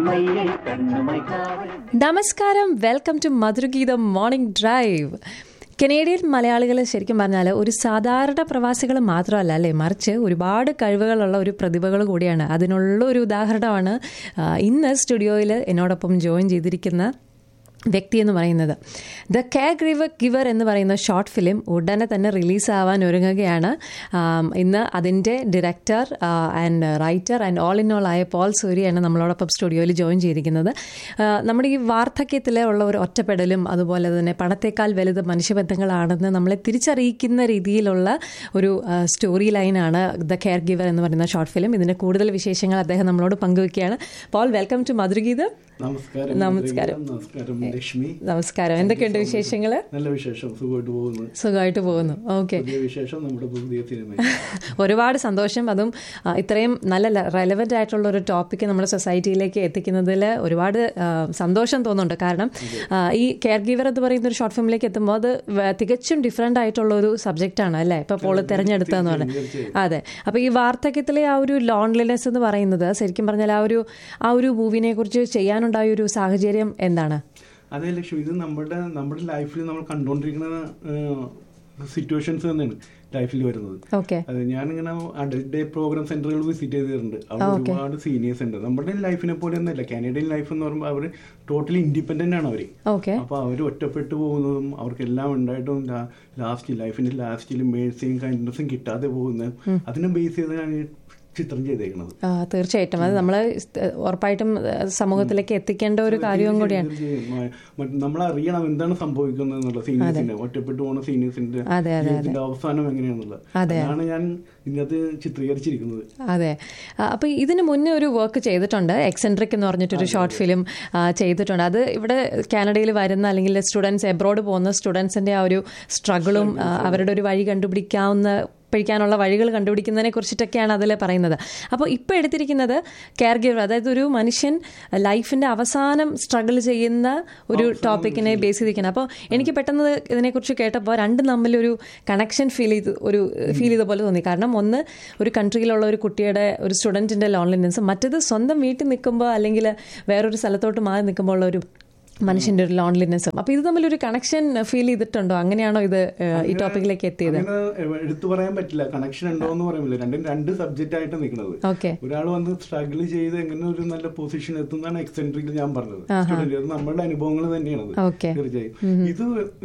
കണ്ണമ്മയെ കണ്ണുമായി കാവൽ നമസ്കാരം welcome to Madhurageetham morning drive Canadian മലയാളികൾ ശരിക്കും പറഞ്ഞാൽ ഒരു സാധാരണ പ്രവാസികൾ മാത്രമല്ല അല്ലേ മറിച്ച് ഒരുപാട് കഴിവുകളുള്ള ഒരു പ്രതിഭകൾ കൂടിയാണ് അതിനുള്ള ഒരു ഉദാഹരണമാണ് ആ, ഇന്ന് സ്റ്റുഡിയോയിൽ എന്നോടൊപ്പം ജോയിൻ ചെയ്തിരിക്കുന്ന വ്യക്തി എന്ന് പറയുന്നത് ദ കെയർ ഗിവർ ഗിവർ എന്ന് പറയുന്ന ഷോർട്ട് ഫിലിം ഉടനെ തന്നെ റിലീസാവാൻ ഒരുങ്ങുകയാണ് ആം, ഇന്ന് അതിൻ്റെ director and writer and all in all ആയ പോൾ സൂര്യയാണ് നമ്മളോടൊപ്പം സ്റ്റുഡിയോയിൽ ജോയിൻ ചെയ്തിരിക്കുന്നത് ആ, നമ്മുടെ ഈ വാർദ്ധക്യത്തിലെ ഉള്ള ഒരു ഒറ്റപ്പെടലും അതുപോലെ തന്നെ പണത്തേക്കാൾ വലുത് മനുഷ്യബന്ധങ്ങളാണെന്ന് നമ്മളെ തിരിച്ചറിയിക്കുന്ന രീതിയിലുള്ള ഒരു ആ, സ്റ്റോറി ലൈനാണ് ദ കെയർ ഗിവർ എന്ന് പറയുന്ന ഷോർട്ട് ഫിലിം ഇതിൻ്റെ കൂടുതൽ വിശേഷങ്ങൾ അദ്ദേഹം നമ്മളോട് പങ്കുവെക്കുകയാണ് പോൾ വെൽക്കം ടു മധുരഗീതം നമസ്കാരം നമസ്കാരം. നമസ്കാരം ലക്ഷ്മി നമസ്കാരം എന്തൊക്കെയുണ്ട് വിശേഷങ്ങൾ നല്ല വിശേഷം സുഖമായിട്ട് പോകുന്നു സുഖമായിട്ട് പോകുന്നു ഓക്കെ പുതിയ വിശേഷം നമ്മുടെ പുതിയ സിനിമ ഒരുപാട് സന്തോഷം അതും ആ, ഇത്രയും നല്ല റെലവെന്റ് ആയിട്ടുള്ള ഒരു ടോപ്പിക്ക് നമ്മുടെ സൊസൈറ്റിയിലേക്ക് എത്തിക്കുന്നതിൽ ഒരുപാട് ആ, സന്തോഷം തോന്നുന്നുണ്ട് കാരണം ആ, ഈ കെയർ ഗീവർ എന്ന് പറയുന്ന ഒരു ഷോർട്ട് ഫിലിമിലേക്ക് എത്തുമ്പോൾ അത് വ- തികച്ചും ഡിഫറെന്റ് ആയിട്ടുള്ള ഒരു സബ്ജക്റ്റ് ആണ് അല്ലേ ഇപ്പൊ പോള് തെരഞ്ഞെടുത്തതെന്ന് പറഞ്ഞാൽ അതെ അപ്പൊ ഈ വാർദ്ധക്യത്തിലെ ആ ഒരു ലോൺലിനെസ് എന്ന് പറയുന്നത് ശരിക്കും പറഞ്ഞാൽ ആ ഒരു ആ ഒരു മൂവിനെ കുറിച്ച് ചെയ്യാനുണ്ടായ ഒരു സാഹചര്യം എന്താണ് അതെ ലക്ഷ്മി ഇത് നമ്മുടെ നമ്മുടെ ലൈഫിൽ നമ്മൾ കണ്ടുകൊണ്ടിരിക്കുന്ന സിറ്റുവേഷൻസ് തന്നെയാണ് ലൈഫിൽ വരുന്നത് ഓക്കെ അതെ ഞാനിങ്ങനെ അഡൽട്ട് ഡേ പ്രോഗ്രാം സെന്ററുകൾ വിസിറ്റ് ചെയ്തിട്ടുണ്ട് അവിടെ ഒരുപാട് സീനിയേഴ്സ് ഉണ്ട് നമ്മുടെ ലൈഫിനെ പോലെ ഒന്നല്ല കാനഡയിൽ ലൈഫ് എന്ന് പറയുമ്പോൾ അവർ ടോട്ടലി ഇൻഡിപെൻഡന്റ് ആണ് അവര് ഓക്കെ അപ്പൊ അവർ ഒറ്റപ്പെട്ടു പോകുന്നതും അവർക്കെല്ലാം ഉണ്ടായിട്ടും ലാസ്റ്റ് ലൈഫിന്റെ ലാസ്റ്റിൽ മേഴ്സിയും കൈൻഡ്നസും കിട്ടാതെ പോകുന്നത് അതിനെ ബേസ് ചെയ്താണ് ഈ ചിത്രം ചെയ്തേക്കുന്നത് ആ, തീർച്ചയായിട്ടും അത് നമ്മൾ ഉറപ്പായിട്ടും ആ, സമൂഹത്തിലേക്ക് എത്തിക്കേണ്ട ഒരു കാര്യവും കൂടിയാണ് നമ്മൾ അറിയണം എന്താണ് സംഭവിക്കുന്നത് എന്നുള്ള സീനിയേഴ്സിന്റെ ഒറ്റപ്പെട്ടു പോകുന്ന സീനിയേഴ്സിന്റെ അതെ, അതെ, ജീവിതത്തിന്റെ അവസാനം എങ്ങനെയാണെന്നുള്ളത് അതെ. അതാണ് ഞാൻ ഇതിനകത്ത് ചിത്രീകരിച്ചിരിക്കുന്നത് അതെ ആ, അപ്പൊ ഇതിന് മുന്നേ ഒരു വർക്ക് ചെയ്തിട്ടുണ്ട് എക്സെൻട്രിക് എന്ന് പറഞ്ഞിട്ടൊരു ഷോർട്ട് ഫിലിം ചെയ്തിട്ടുണ്ട് അത് ഇവിടെ കാനഡയിൽ വരുന്ന അല്ലെങ്കിൽ സ്റ്റുഡൻസ് എബ്രോഡ് പോകുന്ന സ്റ്റുഡൻസിന്റെ ആ ഒരു സ്ട്രഗിളും ആ, അവരുടെ ഒരു വഴി കണ്ടുപിടിക്കാവുന്ന പിടിക്കാനുള്ള വഴികൾ കണ്ടുപിടിക്കുന്നതിനെ കുറിച്ചിട്ടൊക്കെയാണ് അതിൽ പറയുന്നത് അപ്പോൾ ഇപ്പോൾ എടുത്തിരിക്കുന്നത് കെയർ ഗിവർ അതായത് ഒരു മനുഷ്യൻ ലൈഫിന്റെ അവസാനം സ്ട്രഗിൾ ചെയ്യുന്ന ഒരു ടോപ്പിക്കിനെ ബേസ് ചെയ്തിരിക്കുന്നത് അപ്പോൾ എനിക്ക് പെട്ടെന്ന് ഇതിനെക്കുറിച്ച് കേട്ടപ്പോൾ രണ്ടും തമ്മിലൊരു കണക്ഷൻ ഫീൽ ചെയ്ത് ഒരു ഫീൽ ചെയ്ത പോലെ തോന്നി കാരണം ഒന്ന് ഒരു കൺട്രിയിലുള്ള ഒരു കുട്ടിയുടെ ഒരു സ്റ്റുഡൻറ്റിൻ്റെ ലോൺലിനെസ് മറ്റത് സ്വന്തം വീട്ടിൽ നിൽക്കുമ്പോൾ അല്ലെങ്കിൽ വേറൊരു സ്ഥലത്തോട്ട് മാറി നിൽക്കുമ്പോൾ ഉള്ള ഒരു മനുഷ്യന്റെ ഒരു ലോൺലിനെസ്സും അപ്പോൾ ഇത് തമ്മിലൊരു കണക്ഷൻ ഫീൽ ചെയ്തിട്ടുണ്ടോ അങ്ങനെയാണോ ഇത് ഏഹ്, ഈ ടോപ്പിക്കിലേക്ക് എത്തിയത് അങ്ങനെ എ- എടുത്തു പറയാൻ പറ്റില്ല കണക്ഷൻ ഉണ്ടോ എന്ന് പറയുന്നില്ല രണ്ടും രണ്ട് സബ്ജക്റ്റ് ആയിട്ട് നിൽക്കുന്നത് ഓക്കെ ഒരാൾ വന്ന് സ്ട്രഗിൾ ചെയ്ത് എങ്ങനെ ഒരു നല്ല പൊസിഷൻ എത്തുന്നതാണ് എക്സെൻട്രിക് ഞാൻ പറഞ്ഞത് സ്റ്റുഡന്റ് അത് നമ്മളുടെ അനുഭവങ്ങൾ തന്നെയാണത് ഓക്കെ തീർച്ചയായും ഇത്